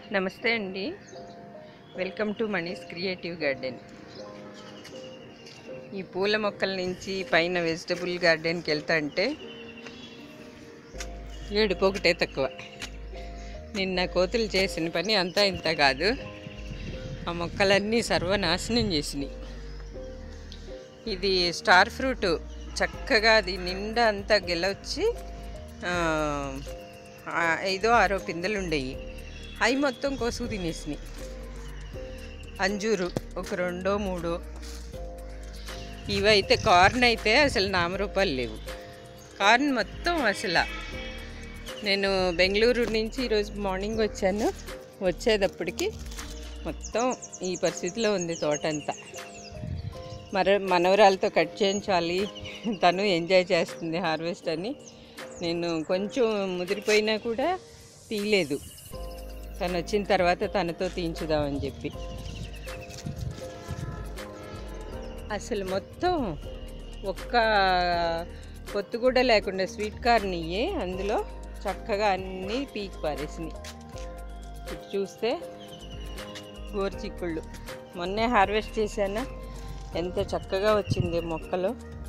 నమస్తే అండి welcome to Mani's creative garden ఈ పూల మొక్కల నుంచి పైన వెజిటబుల్ గార్డెన్కి వెళ్తా అంటే ఏడుపు ఒకటే తక్కువ నిన్న కోతులు చేసిన పని అంతా ఇంత కాదు ఆ మొక్కలన్నీ సర్వనాశనం చేసినాయి ఇది స్టార్ ఫ్రూట్ చక్కగా అది నిండా అంతా గెలవచ్చి ఆ, ఆ, ఐదో ఆరో పిందెలు ఉండేవి అవి మొత్తం కోసుకు తినేసినాయి అంజూరు ఒక రెండో మూడో ఇవైతే కార్న్ అయితే అసలు నామరూపాలు లేవు కార్న్ మొత్తం అసలు నేను బెంగళూరు నుంచి ఈరోజు మార్నింగ్ వచ్చాను వచ్చేటప్పటికి మొత్తం ఈ పరిస్థితిలో ఉంది తోట అంతా మర మనవరాలతో కట్ చేయించాలి తను ఎంజాయ్ చేస్తుంది హార్వెస్ట్ అని నేను కొంచెం ముదిరిపోయినా కూడా తీయలేదు తను వచ్చిన తర్వాత తనతో తీయించుదామని చెప్పి అసలు మొత్తం ఒక్క పొత్తు కూడా లేకుండా స్వీట్ కార్న్ ఇయ్యే అందులో చక్కగా అన్నీ పీకి పారేసినాయి ఇటు చూస్తే గోరుచిక్కుళ్ళు మొన్నే హార్వెస్ట్ చేశాను ఎంత చక్కగా వచ్చింది మొక్కలు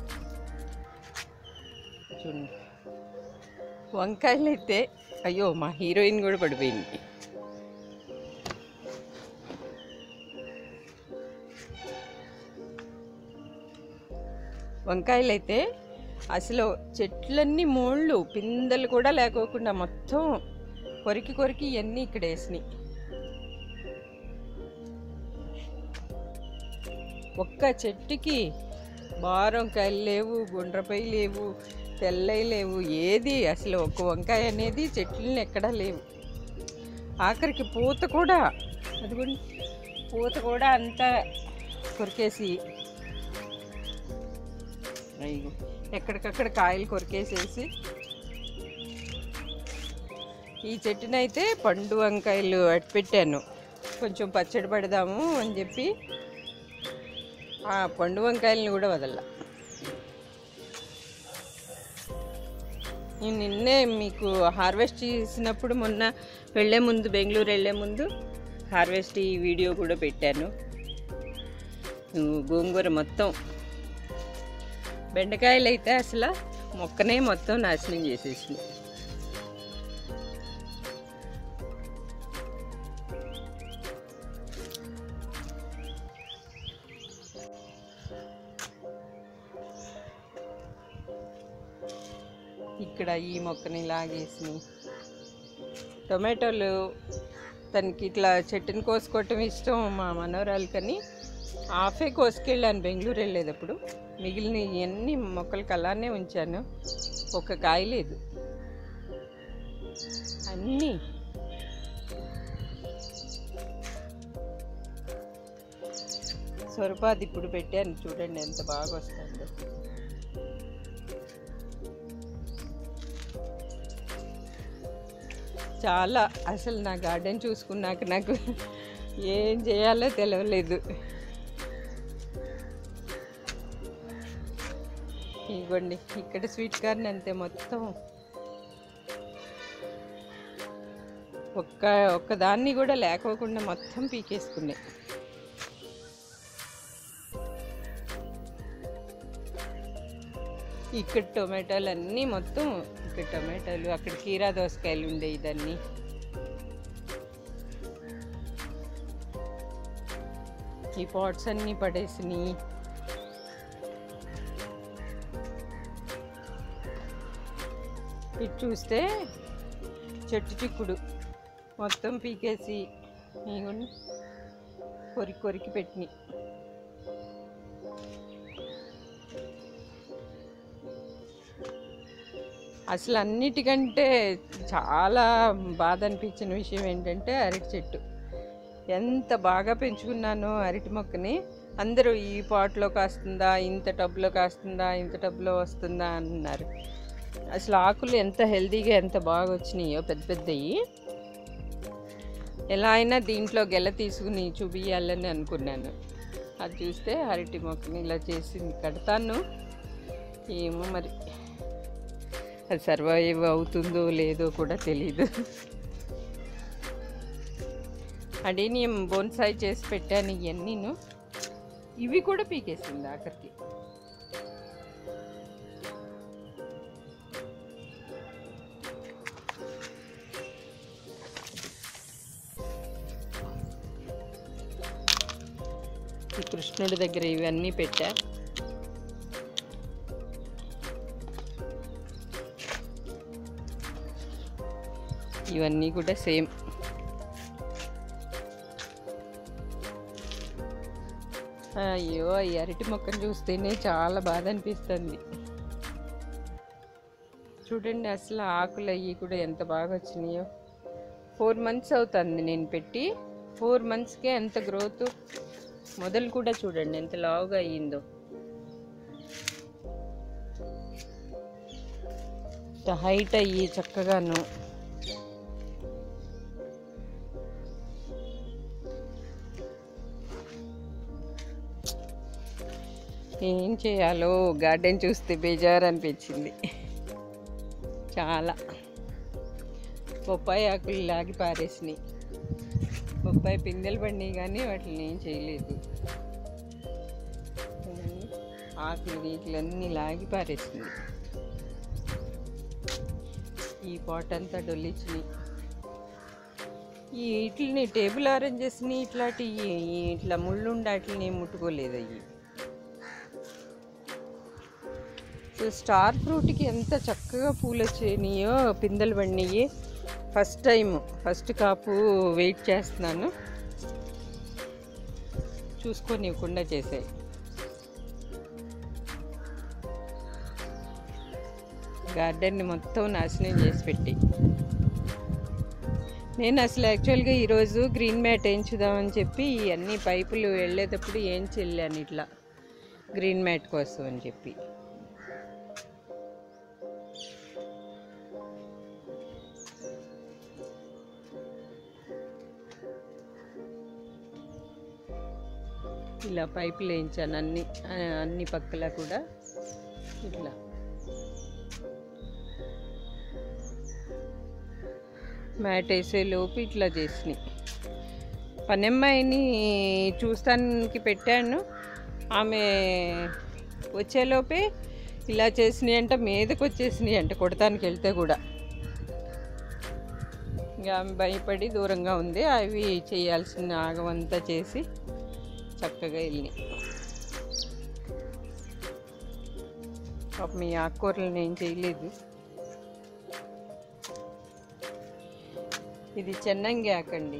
చూడండి వంకాయలు అయితే అయ్యో మా హీరోయిన్ కూడా పడిపోయింది వంకాయలు అయితే అసలు చెట్లన్నీ మోళ్ళు పిందెలు కూడా లేకోకుండా మొత్తం కొరికి కొరికి ఇవన్నీ ఇక్కడ వేసినాయి ఒక్క చెట్టుకి బారంకాయలు లేవు గుండ్రపై లేవు తెల్లయి లేవు ఏది అసలు ఒక్క వంకాయ అనేది చెట్లని ఎక్కడా లేవు ఆఖరికి పూత కూడా అదిగోండి పూత కూడా అంతా కొరికేసి అయ్యో ఎక్కడికక్కడ కాయలు కొరికేసేసి ఈ చెట్టునైతే పండు వంకాయలు అట్టి పెట్టాను కొంచెం పచ్చడి పెడదాము అని చెప్పి ఆ పండు వంకాయలను కూడా వదల నేను నిన్నే మీకు హార్వెస్ట్ చేసినప్పుడు మొన్న వెళ్ళే ముందు బెంగళూరు వెళ్ళే ముందు హార్వెస్ట్ ఈ వీడియో కూడా పెట్టాను నువ్వు గోంగూర మొత్తం బెండకాయలు అయితే అసలు మొక్కనే మొత్తం నాశనం చేసేసింది ఇక్కడ ఈ మొక్కని లాగేసి టొమాటోలు తనకి ఇట్లా చెట్టుని కోసుకోవటం ఇష్టం మా మనవరాలకని హాఫే కోసుకెళ్ళాను బెంగళూరు వెళ్ళేటప్పుడు మిగిలిన ఎన్ని మొక్కలకి అలానే ఉంచాను ఒక కాయ లేదు అన్నీ సొరపాది ఇప్పుడు పెట్టాను చూడండి ఎంత బాగా వస్తుందో చాలా అసలు నా గార్డెన్ చూసుకున్నాక నాకు ఏం చేయాలో తెలియలేదు ఇదిగోండి ఇక్కడ స్వీట్ కార్న్ అంతే మొత్తం ఒక్క ఒక్క దాన్ని కూడా లేకోకుండా మొత్తం పీకేసుకున్నాయి ఇక్కడ టొమాటోలు అన్నీ మొత్తం ఇక్కడ టొమాటోలు అక్కడ కీరా దోసకాయలు ఉండే ఇదన్నీ ఈ పాట్స్ అన్నీ పడేసినాయి ఇటు చూస్తే చెట్టు చిక్కుడు మొత్తం పీకేసి ఇగోండి కొరికి కొరికి పెట్టినాయి అసలు అన్నిటికంటే చాలా బాధ అనిపించిన విషయం ఏంటంటే అరటి చెట్టు ఎంత బాగా పెంచుకున్నానో అరటి మొక్కని అందరూ ఈ పాట్లో కాస్తుందా ఇంత టబ్లో కాస్తుందా ఇంత టబ్లో వస్తుందా అన్నారు అసలు ఆకులు ఎంత హెల్తీగా ఎంత బాగా వచ్చినాయో పెద్ద పెద్దవి ఎలా అయినా దీంట్లో గెల తీసుకుని చూపియాలని అనుకున్నాను అది చూస్తే అరటి మొక్కని ఇలా చేసి కడతాను ఏమో మరి అది సర్వైవ్ అవుతుందో లేదో కూడా తెలీదు అడీనియం బోన్సాయి చేసి పెట్టాను ఇవన్నీను ఇవి కూడా పీకేసింది ఆఖరికి ఈ కృష్ణుడి దగ్గర ఇవన్నీ పెట్టా ఇవన్నీ కూడా సేమ్ అయ్యో ఈ అరటి మొక్కను చూస్తేనే చాలా బాధ అనిపిస్తుంది చూడండి అసలు ఆకులు అవి కూడా ఎంత బాగా వచ్చినాయో ఫోర్ మంత్స్ అవుతుంది నేను పెట్టి ఫోర్ మంత్స్కే ఎంత గ్రోత్ మొదలు కూడా చూడండి ఎంత లావుగా అయ్యిందో హైట్ అయ్యి చక్కగాను ఏం చేయాలో గార్డెన్ చూస్తే బేజారు అనిపించింది చాలా బొప్పాయి ఆకులు లాగి పారేసినాయి బొప్పాయి పిందెలు పడినాయి కానీ వాటిని ఏం చేయలేదు చూడండి, ఆకులు వీటిలు అన్నీ లాగి పారేసింది ఈ పాట్ అంతా డొల్లిచ్చినాయి ఈ వీటిని టేబుల్ ఆరెంజెస్ని ఇట్లాంటి ఈ- ఇట్లా ముళ్ళుండి వాటిని ముట్టుకోలేదు అవి సో స్టార్ ఫ్రూట్కి ఎంత చక్కగా పూలు వచ్చినాయో పిందెలు పడినాయి ఫస్ట్ టైం ఫస్ట్ కాపు వెయిట్ చేస్తున్నాను చూసుకోనివ్వకుండా చేసాయి గార్డెన్ని మొత్తం నాశనం చేసి పెట్టి నేను అసలు యాక్చువల్గా ఈరోజు గ్రీన్ మ్యాట్ వేయించుదామని చెప్పి అన్ని పైపులు వెళ్ళేటప్పుడు ఏం చెల్లాను ఇట్లా గ్రీన్ మ్యాట్ కోసం అని చెప్పి ఇలా పైపులు వేయించాను అన్ని ఆ, అన్ని పక్కల కూడా ఇట్లా మ్యాట్ వేసే లోపు ఇట్లా చేసినాయి పనమ్మాయిని చూస్తానికి పెట్టాను ఆమె వచ్చేలోపే ఇలా చేసినాయి అంట మీదకి వచ్చేసినాయి అంట కొడతానికి వెళ్తే కూడా ఇంకా ఆమె భయపడి దూరంగా ఉంది అవి చేయాల్సిన ఆగమంతా చేసి చక్కగా వెళ్ళినాయి పాపం ఈ ఆకుకూరలను ఏం చేయలేదు ఇది చెన్నంగి ఆకండి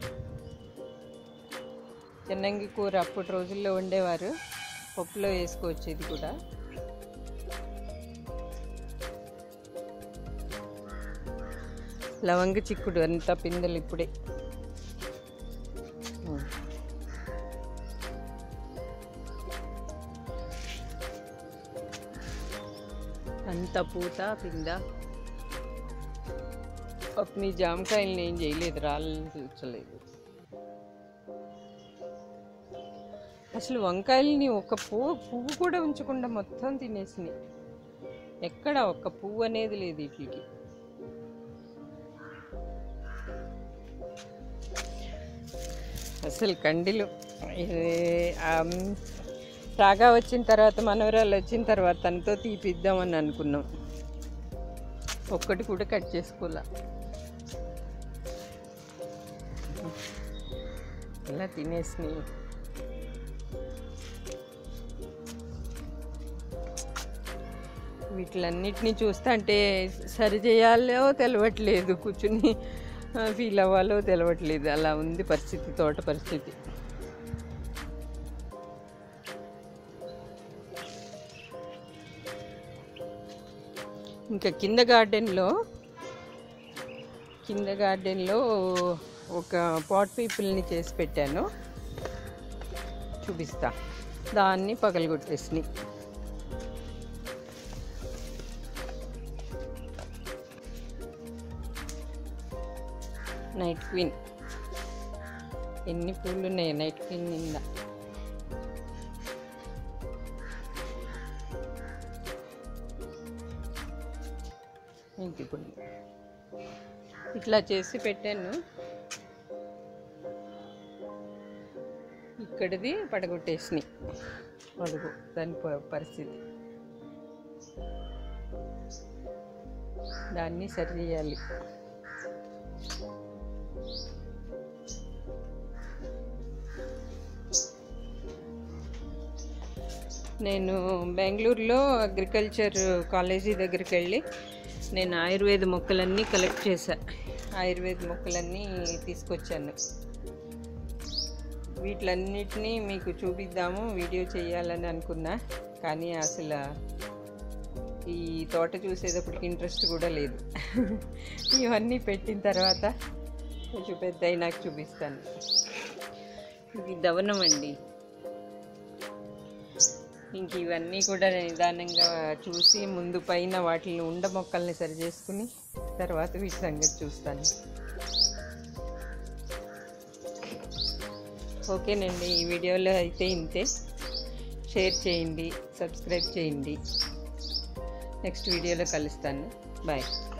చెన్నంగి కూర అప్పటి రోజుల్లో వండేవారు పప్పులో వేసుకోవచ్చు ఇది కూడా లవంగ చిక్కుడు అంత పిందెలు ఇప్పుడే ఉమ్. అంత పూత పింద పాపం మీ జామకాయలు ఏం చేయలేదు రాళ్ళని చూచలేదు అసలు వంకాయలని ఒక పువ్వు పువ్వు కూడా ఉంచకుండా మొత్తం తినేసినాయి ఎక్కడ ఒక్క పువ్వు అనేది లేదు వీటికి అసలు కండిలు ఇది, ఆమ్, రాగా వచ్చిన తర్వాత మనవరాలు వచ్చిన తర్వాత తనతో తీపిద్దామని అనుకున్నాం ఒక్కటి కూడా కట్ చేసుకోలే ఇలా తినేసినాయి వీటిలన్నిటినీ చూస్తా అంటే సరి చేయాలో తెలవట్లేదు కూర్చుని ఫీల్ అవ్వాలో తెలవట్లేదు అలా ఉంది పరిస్థితి తోట పరిస్థితి ఇంకా కింద గార్డెన్లో కింద గార్డెన్లో ఒక పాట్ పీపుల్ని చేసి పెట్టాను చూపిస్తా దాన్ని పగలగొట్టేసినాయి నైట్ క్వీన్ ఎన్ని పూలు ఉన్నాయి నైట్ క్వీన్ నిండా ఇంక ఇప్పుడు ఇట్లా చేసి పెట్టాను ఇక్కడిది పడగొట్టేసినాయి అడుగు దాని ప- పరిస్థితి దాన్ని సరి చేయాలి నేను బెంగళూరులో అగ్రికల్చర్ కాలేజీ దగ్గరికి వెళ్ళి నేను ఆయుర్వేద మొక్కలన్నీ కలెక్ట్ చేశా ఆయుర్వేద మొక్కలన్నీ తీసుకొచ్చాను వీటిలన్నిటినీ మీకు చూపిద్దాము వీడియో చేయాలని అనుకున్నా కానీ అసలు ఈ తోట చూసేటప్పటికి ఇంట్రెస్ట్ కూడా లేదు ఇవన్నీ పెట్టిన తర్వాత కొంచెం పెద్ద అయినాక చూపిస్తాను ఇది దవనం అండి ఇంక ఇవన్నీ కూడా నిదానంగా చూసి ముందు పైన వాటిని ఉండ మొక్కల్ని సరి చేసుకుని తర్వాత వీటి సంగతి చూస్తాను ఓకేనండి ఈ వీడియోలో అయితే ఇంతే షేర్ చేయండి సబ్స్క్రైబ్ చేయండి నెక్స్ట్ వీడియోలో కలుస్తాను బాయ్